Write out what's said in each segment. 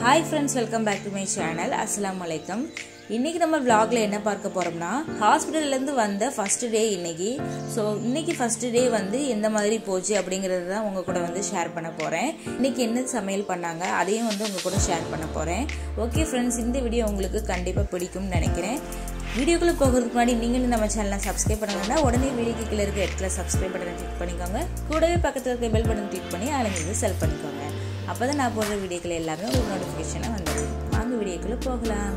hi friends welcome back to my channel அஸ்ஸலாமு அலைக்கம் இன்னைக்கு நம்ம vlogல என்ன பார்க்க போறோம்னா ஹாஸ்பிட்டல்லேருந்து வந்த ஃபர்ஸ்ட் டே இன்னைக்கு ஸோ இன்னைக்கு ஃபர்ஸ்ட் டே வந்து எந்த மாதிரி போச்சு அப்படிங்கிறது தான் உங்க கூட வந்து ஷேர் பண்ண போறேன் இன்னைக்கு என்ன சமையல் பண்ணாங்க அதையும் வந்து உங்க கூட ஷேர் பண்ண போறேன் ஓகே ஃப்ரெண்ட்ஸ் இந்த வீடியோ உங்களுக்கு கண்டிப்பாக பிடிக்கும்னு நினைக்கிறேன் வீடியோக்குள்ள போகிறதுக்கு முன்னாடி நீங்களும் நம்ம சேனலை சப்ஸ்கிரைப் பண்ணலன்னா உடனே வீடியோக்கு கீழே இருக்க இடத்துல சப்ஸ்கிரைப் பட்டனை கிளிக் பண்ணிக்கோங்க கூடவே பக்கத்தில் இருக்க பெல் பட்டன் கிளிக் பண்ணி ஆளுங்கிறது செல் பண்ணிக்கோங்க அப்போ தான் நான் போடுற வீடியோக்கள் எல்லாமே உங்களுக்கு நோட்டிஃபிகேஷனாக வந்துடும் வாங்க வீடியோக்குள்ளே போகலாம்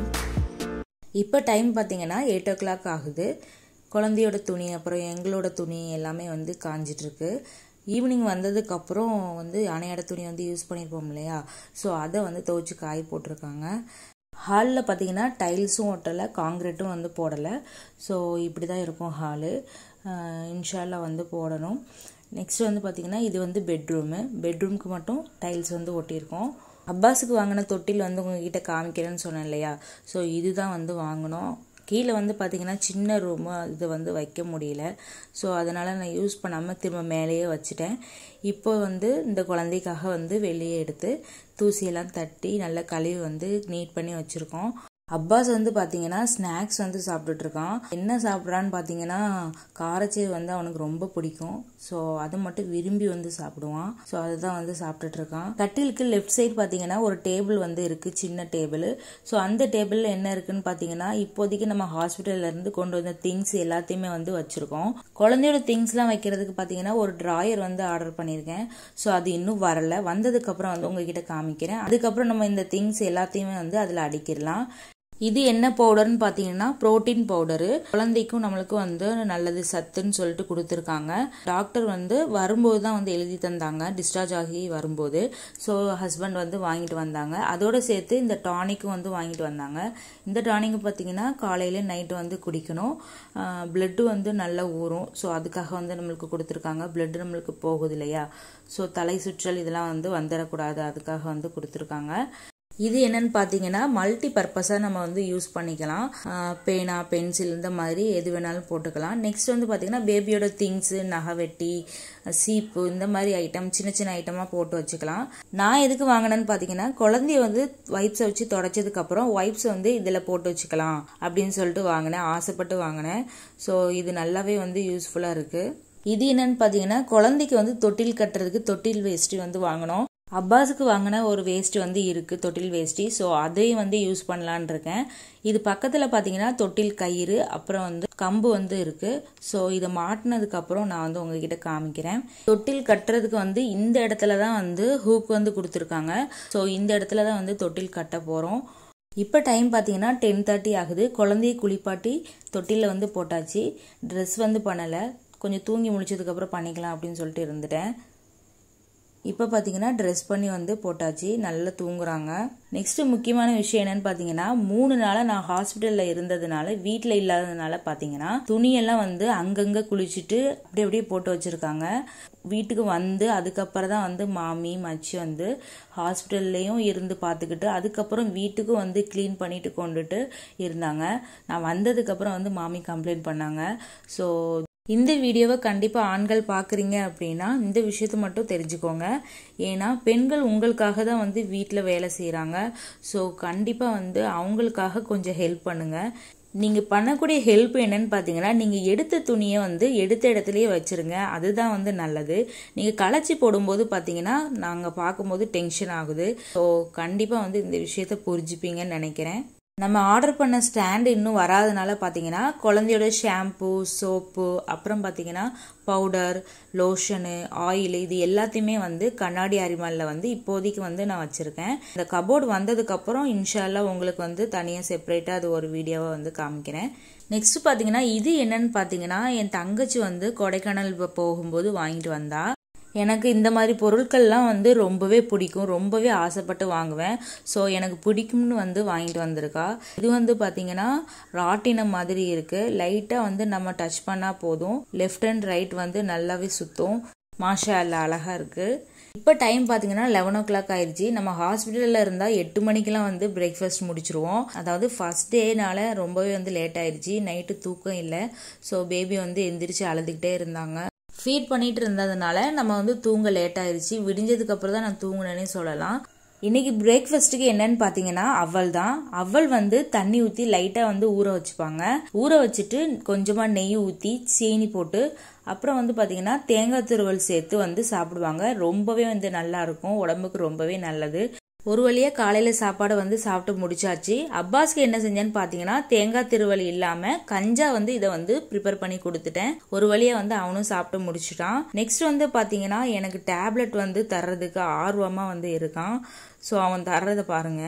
இப்போ டைம் பார்த்தீங்கன்னா எயிட் ஓ கிளாக் ஆகுது குழந்தையோட துணி அப்புறம் எங்களோட துணி எல்லாமே வந்து காஞ்சிட்ருக்கு ஈவினிங் வந்ததுக்கப்புறம் வந்து அணையாட துணி வந்து யூஸ் பண்ணியிருப்போம் இல்லையா ஸோ அதை வந்து துவைச்சி காய போட்டிருக்காங்க ஹாலில் பார்த்தீங்கன்னா டைல்ஸும் ஒட்டலை காங்கிரீட்டும் வந்து போடலை ஸோ இப்படி தான் இருக்கும் ஹாலு இன்ஷால்லா வந்து போடணும் நெக்ஸ்ட் வந்து பார்த்தீங்கன்னா இது வந்து பெட்ரூமு பெட்ரூம்க்கு மட்டும் டைல்ஸ் வந்து ஒட்டியிருக்கோம் அப்பாஸுக்கு வாங்கின தொட்டில் வந்து உங்ககிட்ட காமிக்கிறேன்னு சொன்னேன் இல்லையா ஸோ இதுதான் வந்து வாங்கினோம் கீழே வந்து பார்த்தீங்கன்னா சின்ன ரூமு இது வந்து வைக்க முடியல ஸோ அதனால் நான் யூஸ் பண்ணாமல் திரும்ப மேலேயே வச்சுட்டேன் இப்போ வந்து இந்த குழந்தைக்காக வந்து வெளியே எடுத்து தூசியெல்லாம் தட்டி நல்லா கழுவி வந்து நீட் பண்ணி வச்சுருக்கோம் அப்பாஸ் வந்து பார்த்தீங்கன்னா ஸ்நாக்ஸ் வந்து சாப்பிட்டுட்டு இருக்கான் என்ன சாப்பிட்றான்னு பார்த்தீங்கன்னா காரச்சேவு வந்து அவனுக்கு ரொம்ப பிடிக்கும் ஸோ அதை மட்டும் விரும்பி வந்து சாப்பிடுவான் ஸோ அதுதான் வந்து சாப்பிட்டுட்டு இருக்கான் கட்டிலுக்கு லெஃப்ட் சைடு பார்த்தீங்கன்னா ஒரு டேபிள் வந்து இருக்கு சின்ன டேபிள் ஸோ அந்த டேபிளில் என்ன இருக்குன்னு பார்த்தீங்கன்னா இப்போதைக்கு நம்ம ஹாஸ்பிட்டல்ல இருந்து கொண்டு வந்த திங்ஸ் எல்லாத்தையுமே வந்து வச்சிருக்கோம் குழந்தையோட திங்ஸ்லாம் வைக்கிறதுக்கு பார்த்தீங்கன்னா ஒரு ட்ராயர் வந்து ஆர்டர் பண்ணியிருக்கேன் ஸோ அது இன்னும் வரல வந்ததுக்கப்புறம் வந்து உங்ககிட்ட காமிக்கிறேன் அதுக்கப்புறம் நம்ம இந்த திங்ஸ் எல்லாத்தையுமே வந்து அதில் அடிக்கிடலாம் இது என்ன பவுடர்னு பார்த்தீங்கன்னா புரோட்டீன் பவுடரு குழந்தைக்கும் நம்மளுக்கும் வந்து நல்லது சத்துன்னு சொல்லிட்டு கொடுத்துருக்காங்க டாக்டர் வந்து வரும்போது தான் வந்து எழுதி தந்தாங்க டிஸ்சார்ஜ் ஆகி வரும்போது ஸோ ஹஸ்பண்ட் வந்து வாங்கிட்டு வந்தாங்க அதோட சேர்த்து இந்த டானிக்கும் வந்து வாங்கிட்டு வந்தாங்க இந்த டானிக் பார்த்தீங்கன்னா காலையில நைட்டு வந்து குடிக்கணும் பிளட்டு வந்து நல்லா ஊறும் ஸோ அதுக்காக வந்து நம்மளுக்கு கொடுத்துருக்காங்க பிளட் நம்மளுக்கு போகுது இல்லையா ஸோ தலை சுற்றல் இதெல்லாம் வந்து வந்துடக்கூடாது அதுக்காக வந்து கொடுத்துருக்காங்க இது என்னன்னு பார்த்தீங்கன்னா மல்டி பர்பஸாக நம்ம வந்து யூஸ் பண்ணிக்கலாம் பேனா பென்சில் இந்த மாதிரி எது வேணாலும் போட்டுக்கலாம் நெக்ஸ்ட் வந்து பார்த்தீங்கன்னா பேபியோட திங்ஸு நகைவெட்டி சீப்பு இந்த மாதிரி ஐட்டம் சின்ன சின்ன ஐட்டமாக போட்டு வச்சுக்கலாம் நான் எதுக்கு வாங்கினேன்னு பார்த்தீங்கன்னா குழந்தைய வந்து வைப்ஸை வச்சு தொடச்சதுக்கப்புறம் வைப்ஸ் வந்து இதில் போட்டு வச்சுக்கலாம் அப்படின்னு சொல்லிட்டு வாங்கினேன் ஆசைப்பட்டு வாங்கினேன் ஸோ இது நல்லாவே வந்து யூஸ்ஃபுல்லாக இருக்குது இது என்னன்னு பார்த்தீங்கன்னா குழந்தைக்கு வந்து தொட்டில் கட்டுறதுக்கு தொட்டில் வேஸ்ட்டு வந்து வாங்கினோம் அப்பாஸுக்கு வாங்கின ஒரு வேஸ்ட் வந்து இருக்குது தொட்டில் வேஸ்டி ஸோ அதையும் வந்து யூஸ் பண்ணலான் இருக்கேன் இது பக்கத்தில் பார்த்தீங்கன்னா தொட்டில் கயிறு அப்புறம் வந்து கம்பு வந்து இருக்குது ஸோ இதை மாட்டினதுக்கப்புறம் நான் வந்து உங்ககிட்ட காமிக்கிறேன் தொட்டில் கட்டுறதுக்கு வந்து இந்த இடத்துல தான் வந்து ஹூக் வந்து கொடுத்துருக்காங்க ஸோ இந்த இடத்துல தான் வந்து தொட்டில் கட்ட போகிறோம் இப்போ டைம் பார்த்தீங்கன்னா டென் தேர்ட்டி ஆகுது குழந்தைய குளிப்பாட்டி தொட்டிலில் வந்து போட்டாச்சு ட்ரெஸ் வந்து பண்ணலை கொஞ்சம் தூங்கி முடிச்சதுக்கப்புறம் பண்ணிக்கலாம் அப்படின்னு சொல்லிட்டு இருந்துட்டேன் இப்போ பார்த்தீங்கன்னா ட்ரெஸ் பண்ணி வந்து போட்டாச்சு நல்லா தூங்குறாங்க நெக்ஸ்ட் முக்கியமான விஷயம் என்னன்னு பார்த்தீங்கன்னா மூணு நாளாக நான் ஹாஸ்பிட்டலில் இருந்ததுனால வீட்டில் இல்லாததுனால பார்த்தீங்கன்னா துணியெல்லாம் வந்து அங்கங்கே குளிச்சுட்டு அப்படி அப்படியே போட்டு வச்சுருக்காங்க வீட்டுக்கு வந்து அதுக்கப்புறம் தான் வந்து மாமி மச்சி வந்து ஹாஸ்பிட்டல்லையும் இருந்து பார்த்துக்கிட்டு அதுக்கப்புறம் வீட்டுக்கும் வந்து க்ளீன் பண்ணிட்டு கொண்டுட்டு இருந்தாங்க நான் வந்ததுக்கப்புறம் வந்து மாமி கம்ப்ளைண்ட் பண்ணாங்க ஸோ இந்த வீடியோவை கண்டிப்பாக ஆண்கள் பார்க்குறீங்க அப்படின்னா இந்த விஷயத்த மட்டும் தெரிஞ்சுக்கோங்க ஏன்னா பெண்கள் உங்களுக்காக தான் வந்து வீட்டில் வேலை செய்கிறாங்க ஸோ கண்டிப்பாக வந்து அவங்களுக்காக கொஞ்சம் ஹெல்ப் பண்ணுங்கள் நீங்கள் பண்ணக்கூடிய ஹெல்ப் என்னன்னு பார்த்தீங்கன்னா நீங்கள் எடுத்த துணியை வந்து எடுத்த இடத்துலையே வச்சுருங்க அதுதான் வந்து நல்லது நீங்கள் களைச்சி போடும்போது பார்த்தீங்கன்னா நாங்கள் பார்க்கும்போது டென்ஷன் ஆகுது ஸோ கண்டிப்பாக வந்து இந்த விஷயத்த புரிஞ்சுப்பீங்கன்னு நினைக்கிறேன் நம்ம ஆர்டர் பண்ண ஸ்டாண்டு இன்னும் வராதனால பார்த்தீங்கன்னா குழந்தையோட ஷாம்பு சோப்பு அப்புறம் பார்த்தீங்கன்னா பவுடர் லோஷனு ஆயில் இது எல்லாத்தையுமே வந்து கண்ணாடி அரிமாலில் வந்து இப்போதைக்கு வந்து நான் வச்சுருக்கேன் இந்த கபோர்டு வந்ததுக்கப்புறம் இன்ஷால்லா உங்களுக்கு வந்து தனியாக செப்பரேட்டாக அது ஒரு வீடியோவை வந்து காமிக்கிறேன் நெக்ஸ்ட் பார்த்தீங்கன்னா இது என்னன்னு பார்த்தீங்கன்னா என் தங்கச்சி வந்து கொடைக்கானல் போகும்போது வாங்கிட்டு வந்தா எனக்கு இந்த மாதிரி பொருட்கள்லாம் வந்து ரொம்பவே பிடிக்கும் ரொம்பவே ஆசைப்பட்டு வாங்குவேன் ஸோ எனக்கு பிடிக்கும்னு வந்து வாங்கிட்டு வந்திருக்கா இது வந்து பார்த்தீங்கன்னா ராட்டினம் மாதிரி இருக்குது லைட்டாக வந்து நம்ம டச் பண்ணால் போதும் லெஃப்ட் அண்ட் ரைட் வந்து நல்லாவே சுற்றும் மாஷா அல்ல அழகாக இருக்குது இப்போ டைம் பார்த்தீங்கன்னா லெவன் ஓ கிளாக் ஆயிடுச்சு நம்ம ஹாஸ்பிட்டலில் இருந்தால் எட்டு மணிக்கெலாம் வந்து பிரேக்ஃபாஸ்ட் முடிச்சிருவோம் அதாவது ஃபஸ்ட் டேனால ரொம்பவே வந்து லேட் ஆயிடுச்சு நைட்டு தூக்கம் இல்லை ஸோ பேபி வந்து எந்திரிச்சு அழுதுகிட்டே இருந்தாங்க ஃபீட் பண்ணிட்டு இருந்ததுனால நம்ம வந்து தூங்க லேட் ஆயிடுச்சு விடிஞ்சதுக்கு அப்புறம் தான் நான் தூங்கினேனே சொல்லலாம் இன்னைக்கு பிரேக்ஃபாஸ்ட்டுக்கு என்னன்னு பார்த்தீங்கன்னா அவல் தான் அவல் வந்து தண்ணி ஊற்றி லைட்டாக வந்து ஊற வச்சுப்பாங்க ஊற வச்சுட்டு கொஞ்சமாக நெய் ஊற்றி சீனி போட்டு அப்புறம் வந்து பார்த்தீங்கன்னா தேங்காய் துருவல் சேர்த்து வந்து சாப்பிடுவாங்க ரொம்பவே வந்து நல்லா இருக்கும் உடம்புக்கு ரொம்பவே நல்லது ஒரு வழியாக காலையில் சாப்பாடை வந்து சாப்பிட்டு முடிச்சாச்சு அப்பாஸ்க்கு என்ன செஞ்சேன்னு பார்த்தீங்கன்னா தேங்காய் திருவல் இல்லாமல் கஞ்சா வந்து இதை வந்து ப்ரிப்பேர் பண்ணி கொடுத்துட்டேன் ஒரு வழியாக வந்து அவனும் சாப்பிட்டு முடிச்சிட்டான் நெக்ஸ்ட் வந்து பார்த்தீங்கன்னா எனக்கு டேப்லெட் வந்து தர்றதுக்கு ஆர்வமாக வந்து இருக்கான் ஸோ அவன் தர்றதை பாருங்க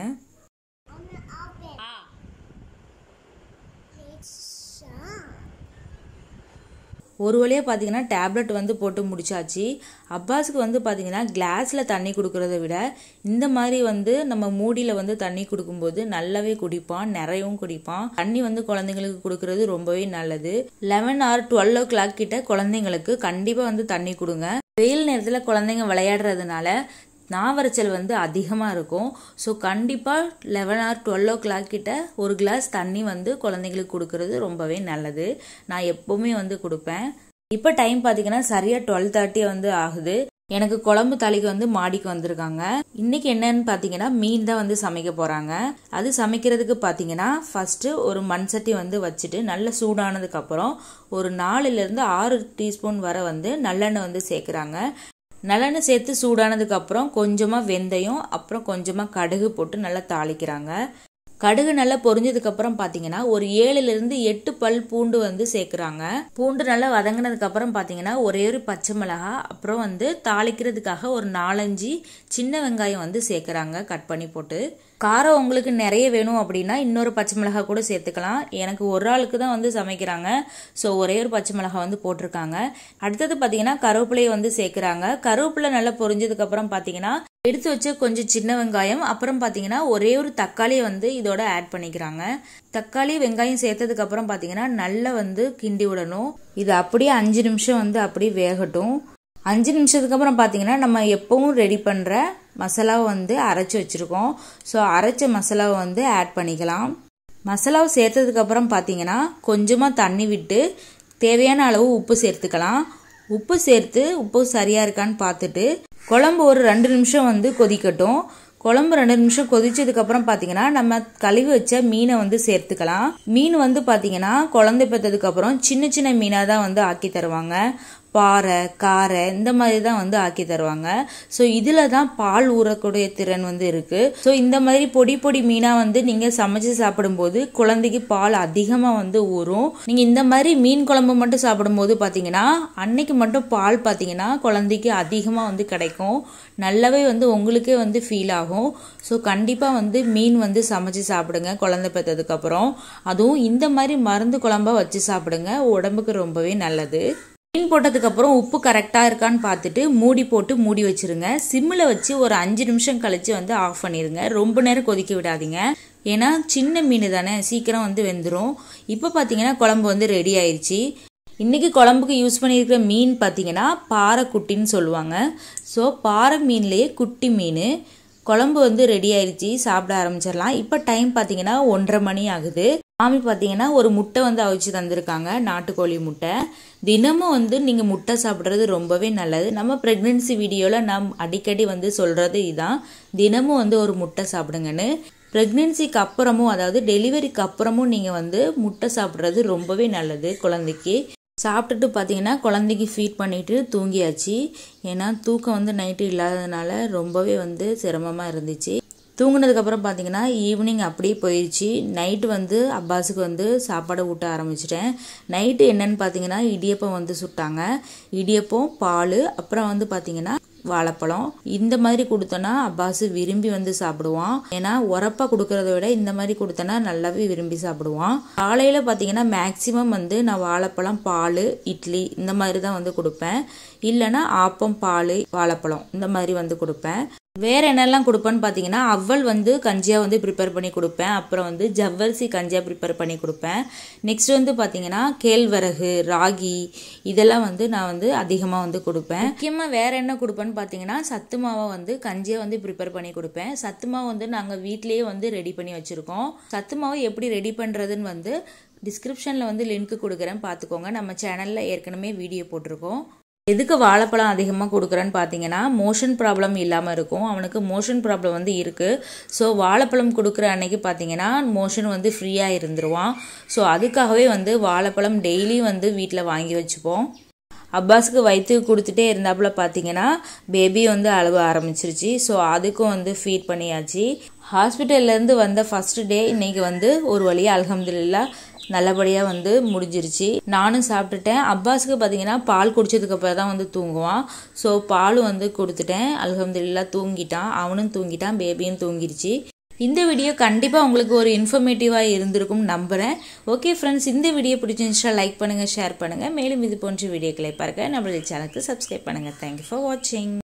ஒரு வழியாக பார்த்தீங்கன்னா டேப்லெட் வந்து போட்டு முடிச்சாச்சு அப்பாஸுக்கு வந்து பார்த்தீங்கன்னா கிளாஸில் தண்ணி கொடுக்கறத விட இந்த மாதிரி வந்து நம்ம மூடியில் வந்து தண்ணி கொடுக்கும்போது நல்லாவே குடிப்பான் நிறையவும் குடிப்பான் தண்ணி வந்து குழந்தைங்களுக்கு கொடுக்கறது ரொம்பவே நல்லது eleven or twelve o'clock கிட்ட குழந்தைங்களுக்கு கண்டிப்பாக வந்து தண்ணி கொடுங்க வெயில் நேரத்தில் குழந்தைங்க விளையாடுறதுனால நாவரைச்சல் வந்து அதிகமாக இருக்கும் ஸோ கண்டிப்பாக eleven or twelve o'clock கிட்ட ஒரு கிளாஸ் தண்ணி வந்து குழந்தைங்களுக்கு கொடுக்கறது ரொம்பவே நல்லது நான் எப்போவுமே வந்து கொடுப்பேன் இப்போ டைம் பார்த்தீங்கன்னா சரியாக டுவெல் தேர்ட்டி வந்து ஆகுது எனக்கு குழம்பு தலைக்கு வந்து மாடிக்கு வந்திருக்காங்க இன்னைக்கு என்னன்னு பார்த்தீங்கன்னா மீன் தான் வந்து சமைக்க போறாங்க அது சமைக்கிறதுக்கு பார்த்தீங்கன்னா ஃபர்ஸ்ட் ஒரு மண் சட்டி வந்து வச்சுட்டு நல்ல சூடானதுக்கு அப்புறம் ஒரு நாலுல இருந்து ஆறு டீஸ்பூன் வரை வந்து நல்லெண்ணெய் வந்து சேர்க்குறாங்க நல்லெண்ணெய் சேர்த்து சூடானதுக்கு அப்புறம் கொஞ்சமாக வெந்தயம் அப்புறம் கொஞ்சமாக கடுகு போட்டு நல்லா தாளிக்கிறாங்க கடுகு நல்லா பொரிஞ்சதுக்கு அப்புறம் பார்த்தீங்கன்னா ஒரு ஏழுல இருந்து எட்டு பல் பூண்டு வந்து சேர்க்குறாங்க பூண்டு நல்லா வதங்கினதுக்கு அப்புறம் பார்த்தீங்கன்னா ஒரே ஒரு பச்சை மிளகா அப்புறம் வந்து தாளிக்கிறதுக்காக ஒரு நாலஞ்சு சின்ன வெங்காயம் வந்து சேர்க்குறாங்க கட் பண்ணி போட்டு காரம் உங்களுக்கு நிறைய வேணும் அப்படின்னா இன்னொரு பச்சை மிளகா கூட சேர்த்துக்கலாம் எனக்கு ஒரு ஆளுக்கு தான் வந்து சமைக்கிறாங்க ஸோ ஒரே ஒரு பச்சை மிளகா வந்து போட்டிருக்காங்க அடுத்தது பார்த்தீங்கன்னா கருவேப்பிலையை வந்து சேர்க்குறாங்க கருவேப்பிலை நல்லா பொரிஞ்சதுக்கு அப்புறம் பார்த்தீங்கன்னா எடுத்து வச்ச கொஞ்சம் சின்ன வெங்காயம் அப்புறம் பார்த்தீங்கன்னா ஒரே ஒரு தக்காளியை வந்து இதோட ஆட் பண்ணிக்கிறாங்க தக்காளி வெங்காயம் சேர்த்ததுக்கு அப்புறம் பார்த்தீங்கன்னா நல்லா வந்து கிண்டி விடணும் இது அப்படியே அஞ்சு நிமிஷம் வந்து அப்படியே வேகட்டும் அஞ்சு நிமிஷத்துக்கு அப்புறம் பார்த்தீங்கன்னா நம்ம எப்பவும் ரெடி பண்ணுற மசாலாவை வந்து அரைச்சி வச்சுருக்கோம் ஸோ அரைச்ச மசாலாவை வந்து ஆட் பண்ணிக்கலாம் மசாலாவை சேர்த்ததுக்கு அப்புறம் பார்த்தீங்கன்னா கொஞ்சமாக தண்ணி விட்டு தேவையான அளவு உப்பு சேர்த்துக்கலாம் உப்பு சேர்த்து உப்பு சரியாக இருக்கான்னு பார்த்துட்டு குழம்பு ஒரு ரெண்டு நிமிஷம் வந்து கொதிக்கட்டும் குழம்பு ரெண்டு நிமிஷம் கொதிச்சதுக்கப்புறம் பார்த்தீங்கன்னா நம்ம கழுவி வச்ச மீனை வந்து சேர்த்துக்கலாம் மீன் வந்து பார்த்தீங்கன்னா குழந்தை பெற்றதுக்கப்புறம் சின்ன சின்ன மீனாக தான் வந்து ஆக்கி தருவாங்க பாறை காரை இந்த மாதிரி தான் வந்து ஆக்கி தருவாங்க ஸோ இதில் தான் பால் ஊறக்கூடிய திறன் வந்து இருக்குது ஸோ இந்த மாதிரி பொடி பொடி மீனாக வந்து நீங்கள் சமைச்சு சாப்பிடும்போது குழந்தைக்கு பால் அதிகமாக வந்து ஊறும் நீங்கள் இந்த மாதிரி மீன் குழம்பு மட்டும் சாப்பிடும்போது பார்த்தீங்கன்னா அன்னைக்கு மட்டும் பால் பார்த்தீங்கன்னா குழந்தைக்கு அதிகமாக வந்து கிடைக்கும் நல்லாவே வந்து உங்களுக்கே வந்து ஃபீல் ஆகும் ஸோ கண்டிப்பாக வந்து மீன் வந்து சமைச்சு சாப்பிடுங்க குழந்தை பெற்றதுக்கப்புறம் அதுவும் இந்த மாதிரி மருந்து குழம்பா வச்சு சாப்பிடுங்க உடம்புக்கு ரொம்பவே நல்லது மீன் போட்டதுக்கு அப்புறம் உப்பு கரெக்டாக இருக்கான்னு பார்த்துட்டு மூடி போட்டு மூடி வச்சிருங்க சிம்மில் வச்சு ஒரு அஞ்சு நிமிஷம் கழிச்சு வந்து ஆஃப் பண்ணிடுங்க ரொம்ப நேரம் கொதிக்க விடாதீங்க ஏன்னா சின்ன மீன் தானே சீக்கிரம் வந்து வெந்துடும் இப்போ பார்த்தீங்கன்னா குழம்பு வந்து ரெடி ஆயிடுச்சு இன்றைக்கி குழம்புக்கு யூஸ் பண்ணியிருக்கிற மீன் பார்த்தீங்கன்னா பாறை குட்டின்னு சொல்லுவாங்க ஸோ பாறை மீன்லேயே குட்டி மீன் குழம்பு வந்து ரெடி ஆயிடுச்சு சாப்பிட ஆரம்பிச்சிடலாம் இப்போ டைம் பார்த்தீங்கன்னா ஒன்றரை மணி ஆகுது மாமி பார்த்தீங்கன்னா ஒரு முட்டை வந்து அவிச்சு தந்திருக்காங்க நாட்டுக்கோழி முட்டை தினமும் வந்து நீங்கள் முட்டை சாப்பிட்றது ரொம்பவே நல்லது நம்ம ப்ரெக்னென்சி வீடியோவில் நாம் அடிக்கடி வந்து சொல்கிறது இதான் தினமும் வந்து ஒரு முட்டை சாப்பிடுங்கன்னு ப்ரெக்னென்சிக்கு அப்புறமும் அதாவது டெலிவரிக்கு அப்புறமும் நீங்கள் வந்து முட்டை சாப்பிட்றது ரொம்பவே நல்லது குழந்தைக்கு சாப்பிட்டுட்டு பார்த்தீங்கன்னா குழந்தைக்கு ஃபீட் பண்ணிட்டு தூங்கியாச்சு ஏன்னா தூக்கம் வந்து நைட்டு இல்லாததுனால ரொம்பவே வந்து சிரமமாக இருந்துச்சு தூங்குனதுக்கப்புறம் பார்த்தீங்கன்னா ஈவினிங் அப்படியே போயிடுச்சு நைட்டு வந்து அப்பாஸுக்கு வந்து சாப்பாடு ஊட்ட ஆரம்பிச்சிட்டேன் நைட்டு என்னன்னு பார்த்தீங்கன்னா இடியப்பம் வந்து சுட்டாங்க இடியப்பம் பால் அப்புறம் வந்து பார்த்தீங்கன்னா வாழைப்பழம் இந்த மாதிரி கொடுத்தோன்னா அப்பாஸ் விரும்பி வந்து சாப்பிடுவான் ஏன்னா உரப்பா கொடுக்கறத விட இந்த மாதிரி கொடுத்தோன்னா நல்லாவே விரும்பி சாப்பிடுவான் காலையில் பார்த்தீங்கன்னா மேக்சிமம் வந்து நான் வாழைப்பழம் பால் இட்லி இந்த மாதிரி தான் வந்து கொடுப்பேன் இல்லைன்னா ஆப்பம் பால் வாழைப்பழம் இந்த மாதிரி வந்து கொடுப்பேன் வேற என்னெல்லாம் கொடுப்பேன்னு பார்த்தீங்கன்னா அவல் வந்து கஞ்சியாக வந்து ப்ரிப்பேர் பண்ணி கொடுப்பேன் அப்புறம் வந்து ஜவ்வரிசி கஞ்சியாக ப்ரிப்பேர் பண்ணி கொடுப்பேன் நெக்ஸ்ட் வந்து பார்த்தீங்கன்னா கேழ்வரகு ராகி இதெல்லாம் வந்து நான் வந்து அதிகமாக வந்து கொடுப்பேன் முக்கியமாக வேற என்ன கொடுப்பேன்னு பார்த்தீங்கன்னா சத்து மாவை வந்து கஞ்சியாக வந்து ப்ரிப்பேர் பண்ணி கொடுப்பேன் சத்து மாவு வந்து நாங்கள் வீட்லேயே வந்து ரெடி பண்ணி வச்சுருக்கோம் சத்து மாவு எப்படி ரெடி பண்ணுறதுன்னு வந்து டிஸ்கிரிப்ஷனில் வந்து லிங்க் கொடுக்குறேன் பார்த்துக்கோங்க நம்ம சேனலில் ஏற்கனவே வீடியோ போட்டிருக்கோம் எதுக்கு வாழைப்பழம் அதிகமாக கொடுக்குறேன்னு பார்த்தீங்கன்னா மோஷன் ப்ராப்ளம் இல்லாமல் இருக்கும் அவனுக்கு மோஷன் ப்ராப்ளம் வந்து இருக்குது ஸோ வாழைப்பழம் கொடுக்குற அன்னைக்கு பார்த்தீங்கன்னா மோஷன் வந்து ஃப்ரீயாக இருந்துருவான் ஸோ அதுக்காகவே வந்து வாழைப்பழம் டெய்லியும் வந்து வீட்டில் வாங்கி வச்சுப்போம் அப்பாஸுக்கு வயிற்று கொடுத்துட்டே இருந்தாப்புல பார்த்தீங்கன்னா பேபி வந்து அழுவ ஆரம்பிச்சிருச்சு ஸோ அதுக்கும் வந்து ஃபீட் பண்ணியாச்சு ஹாஸ்பிட்டல்லேருந்து வந்த ஃபஸ்ட்டு டே இன்னைக்கு வந்து ஒரு வழியாக அலமதுல்லா நல்லபடியாக வந்து முடிஞ்சிருச்சு நானும் சாப்பிட்டுட்டேன் அப்பாஸுக்கு பார்த்தீங்கன்னா பால் குடிச்சதுக்கப்புறம் தான் வந்து தூங்குவான் ஸோ பாலும் வந்து கொடுத்துட்டேன் அலமதுல்லா தூங்கிட்டான் அவனும் தூங்கிட்டான் பேபியும் தூங்கிருச்சு இந்த வீடியோ கண்டிப்பாக உங்களுக்கு ஒரு இன்ஃபர்மேட்டிவாக இருந்திருக்கும் நம்புகிறேன் ஓகே ஃப்ரெண்ட்ஸ் இந்த வீடியோ பிடிச்சிருந்துச்சா லைக் பண்ணுங்கள் ஷேர் பண்ணுங்கள் மேலும் இது போன்ற வீடியோக்களை பார்க்க நம்மளுடைய சேனலுக்கு சப்ஸ்கிரைப் பண்ணுங்கள் தேங்க்யூ ஃபார் வாட்சிங்